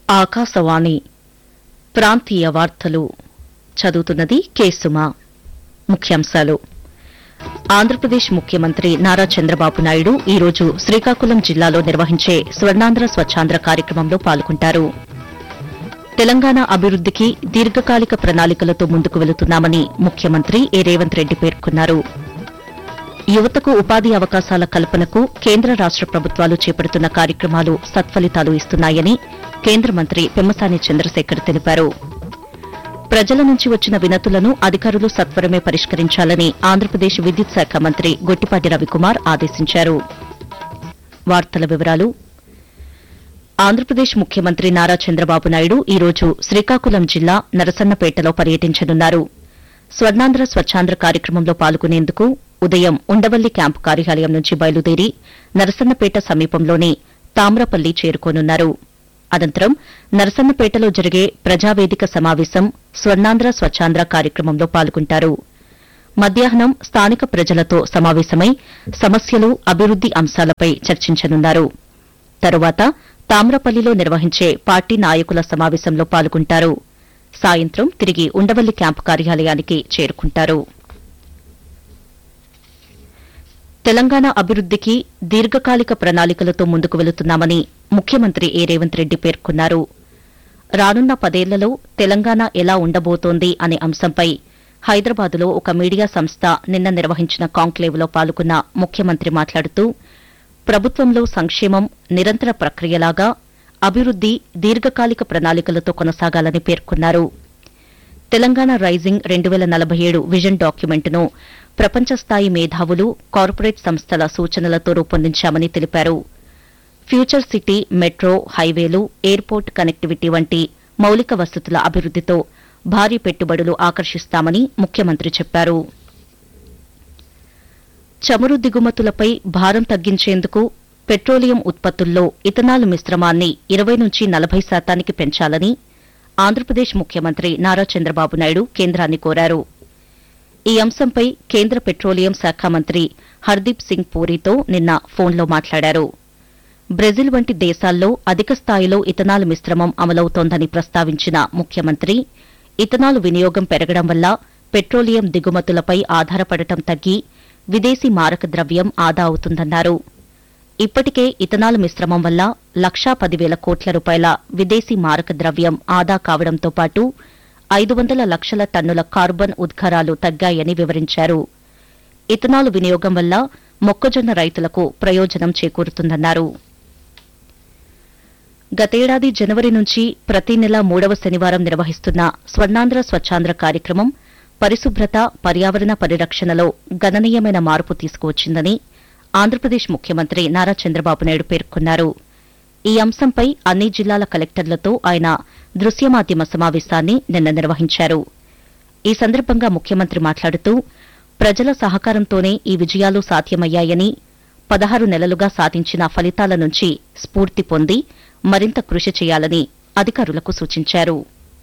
ఆకాశవాణి ప్రాంతీయ వార్తలు చదువుతున్నది కేసుమ ముఖ్యాంశాలు ఆంధ్రప్రదేశ్ ముఖ్యమంత్రి నారా చంద్రబాబు నాయుడు ఈ రోజు శ్రీకాకుళం జిల్లాలో నిర్వహించే స్వర్ణాంధ్ర స్వచ్ఛాంధ్ర కార్యక్రమంలో పాల్గొంటారు తెలంగాణ అభివృద్దికి దీర్ఘకాలిక ప్రణాళికలతో ముందుకు వెళుతున్నామని ముఖ్యమంత్రి ఏ రేవంత్ రెడ్డి పేర్కొన్నారు యువతకు ఉపాధి అవకాశాల కల్పనకు కేంద్ర రాష్ట ప్రభుత్వాలు చేపడుతున్న కార్యక్రమాలు సత్ఫలితాలు ఇస్తున్నాయని కేంద్ర మంత్రి పెమ్మసాని చంద్రశేఖర్ తెలిపారు ప్రజల నుంచి వచ్చిన వినతులను అధికారులు సత్వరమే పరిష్కరించాలని ఆంధ్రప్రదేశ్ విద్యుత్ శాఖ మంత్రి గొట్టిపాటి రవికుమార్ ఆదేశించారు వార్తల వివరాలు ఆంధ్రప్రదేశ్ ముఖ్యమంత్రి నారా చంద్రబాబు నాయుడు ఈ రోజు శ్రీకాకుళం జిల్లా నరసన్నపేటలో పర్యటించనున్నారు స్వర్ణాంధ్ర స్వచ్ఛాంధ్ర కార్యక్రమంలో పాల్గొనేందుకు ఉదయం ఉండవల్లి క్యాంపు కార్యాలయం నుంచి బయలుదేరి నరసన్నపేట సమీపంలోని తామ్రపల్లి చేరుకోనున్నారు అనంతరం నరసన్నపేటలో జరిగే ప్రజావేదిక సమావేశం స్వర్ణాంధ్ర స్వచ్ఛాంధ్ర కార్యక్రమంలో పాల్గొంటారు మధ్యాహ్నం స్థానిక ప్రజలతో సమావేశమై సమస్యలు అభివృద్ది అంశాలపై చర్చించనున్నారు తరువాత తామ్రపల్లిలో నిర్వహించే పార్టీ నాయకుల సమావేశంలో పాల్గొంటారు సాయంత్రం తిరిగి ఉండవల్లి క్యాంపు కార్యాలయానికి చేరుకుంటారు తెలంగాణ అభివృద్దికి దీర్ఘకాలిక ప్రణాళికలతో ముందుకు వెళుతున్నామని ముఖ్యమంత్రి ఏ రేవంత్ రెడ్డి పేర్కొన్నారు రానున్న పదేళ్లలో తెలంగాణ ఎలా ఉండబోతోంది అనే అంశంపై హైదరాబాదులో ఒక మీడియా సంస్థ నిన్న నిర్వహించిన కాంక్లేవ్లో పాల్గొన్న ముఖ్యమంత్రి మాట్లాడుతూ ప్రభుత్వంలో సంక్షేమం నిరంతర ప్రక్రియలాగా అభివృద్ది దీర్ఘకాలిక ప్రణాళికలతో కొనసాగాలని పేర్కొన్నారు తెలంగాణ రైజింగ్ రెండు వేల నలభై ఏడు విజన్ డాక్యుమెంట్ను ప్రపంచ స్థాయి మేధావులు కార్పొరేట్ సంస్థల సూచనలతో రూపొందించామని తెలిపారు ఫ్యూచర్ సిటీ మెట్రో హైవేలు ఎయిర్పోర్ట్ కనెక్టివిటీ వంటి మౌలిక వసతుల అభివృద్దితో భారీ పెట్టుబడులు ఆకర్షిస్తామని ముఖ్యమంత్రి చెప్పారు చమురు దిగుమతులపై భారం తగ్గించేందుకు పెట్రోలియం ఉత్పత్తుల్లో ఇథనాల్ మిశ్రమాన్ని ఇరవై నుంచి నలభై శాతానికి పెంచాలని ఆంధ్రప్రదేశ్ ముఖ్యమంత్రి నారా చంద్రబాబు నాయుడు కేంద్రాన్ని కోరారు ఈ అంశంపై కేంద్ర పెట్రోలియం శాఖ మంత్రి హర్దీప్ సింగ్ పూరితో నిన్న ఫోన్లో మాట్లాడారు బ్రెజిల్ వంటి దేశాల్లో అధిక స్థాయిలో ఇథనాల్ మిశ్రమం అమలవుతోందని ప్రస్తావించిన ముఖ్యమంత్రి ఇథనాల్ వినియోగం పెరగడం వల్ల పెట్రోలియం దిగుమతులపై ఆధారపడటం తగ్గి విదేశీ మారక ద్రవ్యం ఆదా అవుతుందన్నారు ఇప్పటికే ఇథనాల్ మిశ్రమం వల్ల లక్షా పదివేల కోట్ల రూపాయల విదేశీ మారక ద్రవ్యం ఆదా కావడంతో పాటు ఐదు వందల లక్షల టన్నుల కార్బన్ ఉద్గారాలు తగ్గాయని వివరించారు ఇథనాల్ వినియోగం వల్ల మొక్కజొన్న రైతులకు ప్రయోజనం చేకూరుతుందన్నారు గతేడాది జనవరి నుంచి ప్రతి నెల మూడవ శనివారం నిర్వహిస్తున్న స్వర్ణాంధ్ర స్వచ్ఛాంధ్ర కార్యక్రమం పరిశుభ్రత పర్యావరణ పరిరక్షణలో గణనీయమైన మార్పు తీసుకువచ్చిందని ఆంధ్రప్రదేశ్ ముఖ్యమంత్రి నారా చంద్రబాబు నాయుడు పేర్కొన్నారు ఈ అంశంపై అన్ని జిల్లాల కలెక్టర్లతో ఆయన దృశ్య మాధ్యమ సమావేశాన్ని నిన్న నిర్వహించారు ఈ సందర్భంగా ముఖ్యమంత్రి మాట్లాడుతూ ప్రజల సహకారంతోనే ఈ విజయాలు సాధ్యమయ్యాయని పదహారు నెలలుగా సాధించిన ఫలితాల నుంచి స్ఫూర్తి పొంది మరింత కృషి చేయాలని అధికారులకు సూచించారు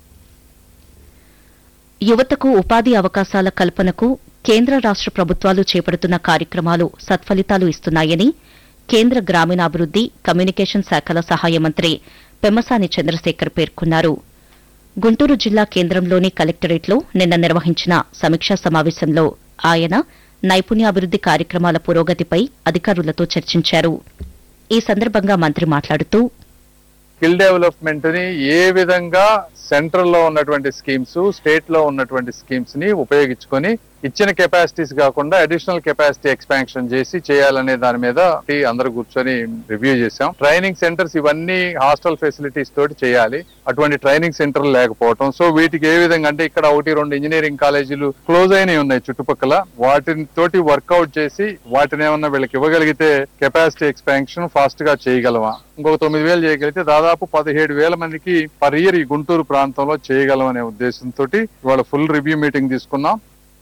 యువతకు ఉపాధి అవకాశాల కల్పనకు కేంద్ర రాష్ట ప్రభుత్వాలు చేపడుతున్న కార్యక్రమాలు సత్ఫలితాలు ఇస్తున్నాయని కేంద్ర గ్రామీణాభివృద్ది కమ్యూనికేషన్ శాఖల సహాయ మంత్రి పెమ్మసాని చంద్రశేఖర్ పేర్కొన్నారు గుంటూరు జిల్లా కేంద్రంలోని కలెక్టరేట్లో నిన్న నిర్వహించిన సమీక్షా సమావేశంలో ఆయన నైపుణ్యాభివృద్ది కార్యక్రమాల పురోగతిపై అధికారులతో చర్చించారు ఈ సందర్భంగా మంత్రి మాట్లాడుతూ స్కిల్ డెవలప్మెంట్ ని ఏ విధంగా సెంట్రల్ లో ఉన్నటువంటి స్కీమ్స్ స్టేట్ లో ఉన్నటువంటి స్కీమ్స్ ని ఉపయోగించుకొని ఇచ్చిన కెపాసిటీస్ కాకుండా అడిషనల్ కెపాసిటీ ఎక్స్పాన్షన్ చేసి చేయాలనే దాని మీద అందరూ కూర్చొని రివ్యూ చేశాం ట్రైనింగ్ సెంటర్స్ ఇవన్నీ హాస్టల్ ఫెసిలిటీస్ తోటి చేయాలి అటువంటి ట్రైనింగ్ సెంటర్ లేకపోవటం సో వీటికి ఏ విధంగా అంటే ఇక్కడ ఒకటి రెండు ఇంజనీరింగ్ కాలేజీలు క్లోజ్ అయినవి ఉన్నాయి చుట్టుపక్కల వాటిని తోటి వర్కౌట్ చేసి వాటిని ఏమన్నా వీళ్ళకి ఇవ్వగలిగితే కెపాసిటీ ఎక్స్పాన్షన్ ఫాస్ట్ గా చేయగలమా ఇంకొక తొమ్మిది వేలు చేయగలిగితే దాదాపు పదిహేడు వేల మందికి పర్ ఇయర్ ఈ గుంటూరు ప్రాంతంలో చేయగలం అనే ఉద్దేశంతో ఇవాళ ఫుల్ రివ్యూ మీటింగ్ తీసుకున్నాం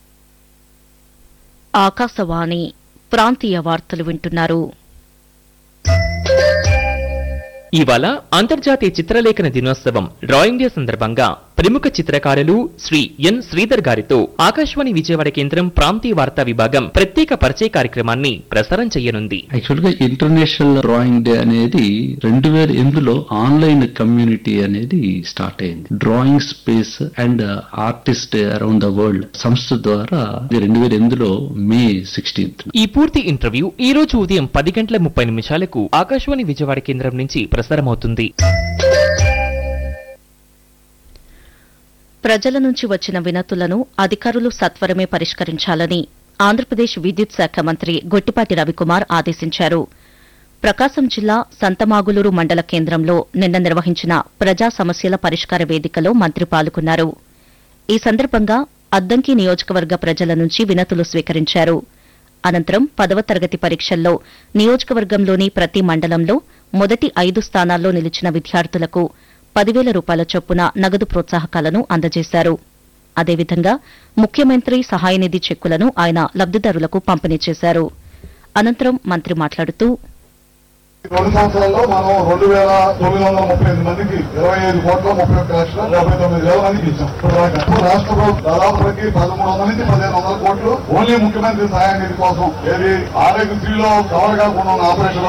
ఆకాశవాణి ప్రాంతీయ వార్తలు వింటున్నారు ఇవాళ అంతర్జాతీయ చిత్రలేఖన దినోత్సవం డ్రాయింగ్ డే సందర్భంగా ప్రముఖ చిత్రకారులు శ్రీ ఎన్ శ్రీధర్ గారితో ఆకాశవాణి విజయవాడ కేంద్రం ప్రాంతీయ వార్తా విభాగం ప్రత్యేక పరిచయ కార్యక్రమాన్ని ప్రసారం చేయనుంది యాక్చువల్ గా ఇంటర్నేషనల్ డ్రాయింగ్ డే అనేది రెండు వేల ఎనిమిదిలో ఆన్లైన్ కమ్యూనిటీ అనేది స్టార్ట్ అయింది drawing space and artist around the world సంస్థ ద్వారా రెండు వేల ఎనిమిదిలో మే సిక్స్టీన్త్ ఈ పూర్తి ఇంటర్వ్యూ ఈ రోజు ఉదయం పది గంటల ముప్పై నిమిషాలకు ఆకాశవాణి విజయవాడ కేంద్రం నుంచి ప్రసారమవుతుంది ప్రజల నుంచి వచ్చిన వినతులను అధికారులు సత్వరమే పరిష్కరించాలని ఆంధ్రప్రదేశ్ విద్యుత్ శాఖ మంత్రి గొట్టిపాటి రవికుమార్ ఆదేశించారు ప్రకాశం జిల్లా సంతమాగులూరు మండల కేంద్రంలో నిన్న నిర్వహించిన ప్రజా సమస్యల పరిష్కార వేదికలో మంత్రి పాల్గొన్నారు ఈ సందర్భంగా అద్దంకి నియోజకవర్గ ప్రజల నుంచి వినతులు స్వీకరించారు అనంతరం పదవ తరగతి పరీక్షల్లో నియోజకవర్గంలోని ప్రతి మండలంలో మొదటి ఐదు స్థానాల్లో నిలిచిన విద్యార్థులకు పదివేల రూపాయల చొప్పున నగదు ప్రోత్సాహకాలను అందజేశారు అదేవిధంగా ముఖ్యమంత్రి సహాయ నిధి చెక్కులను ఆయన లబ్దిదారులకు పంపిణీ చేశారు అనంతరం మంత్రి మాట్లాడుతూ రెండు సంవత్సరాల్లో మనం రెండు వేల తొమ్మిది వందల ముప్పై ఎనిమిది మందికి ఇరవై ఐదు కోట్ల ముప్పై ఒక్క లక్షల డెబ్బై తొమ్మిది వేల మందికి ఇచ్చాం ఇప్పుడు దాకా ఇప్పుడు రాష్ట్ర ప్రభుత్వం దాదాపుకి పదమూడు వందల నుంచి పదిహేను వందల కోట్లు ఓన్లీ ముఖ్యమంత్రి సహాయ నిధి కోసం ఏది ఆరోగ్యశ్రీలో కవర్ కాకుండా ఉన్న ఆపరేషన్